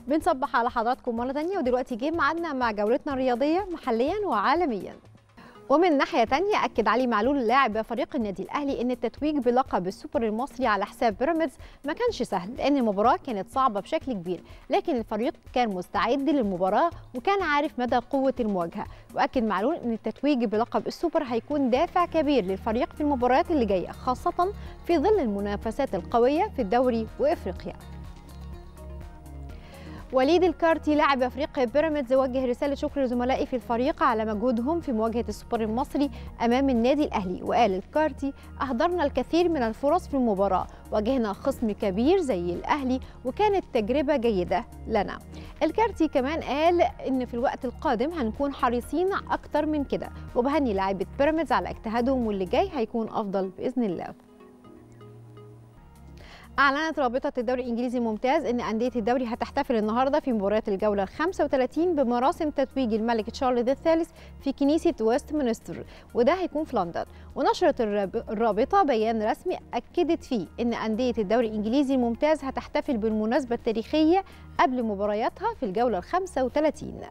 بنصبح على حضراتكم مرة تانية ودلوقتي جه ميعادنا مع جولتنا الرياضية محليا وعالميا ومن ناحية تانية أكد علي معلول لاعب فريق النادي الأهلي أن التتويج بلقب السوبر المصري على حساب بيراميدز ما كانش سهل لأن المباراة كانت صعبة بشكل كبير لكن الفريق كان مستعد للمباراة وكان عارف مدى قوة المواجهة وأكد معلول أن التتويج بلقب السوبر هيكون دافع كبير للفريق في المباريات اللي جاية خاصة في ظل المنافسات القوية في الدوري وإفريقيا وليد الكارتي لاعب افريقيا بيراميدز وجه رساله شكر لزملائي في الفريق على مجهودهم في مواجهه السوبر المصري امام النادي الاهلي وقال الكارتي اهدرنا الكثير من الفرص في المباراه واجهنا خصم كبير زي الاهلي وكانت تجربه جيده لنا الكارتي كمان قال ان في الوقت القادم هنكون حريصين اكتر من كده وبهني لاعيبه بيراميدز على اجتهادهم واللي جاي هيكون افضل باذن الله أعلنت رابطة الدوري الإنجليزي الممتاز أن أندية الدوري هتحتفل النهاردة في مباريات الجولة ال 35 بمراسم تتويج الملك تشارلز الثالث في كنيسة ويست مينستر وده هيكون في لندن ونشرت الرابطة بيان رسمي أكدت فيه أن أندية الدوري الإنجليزي الممتاز هتحتفل بالمناسبة التاريخية قبل مبارياتها في الجولة ال 35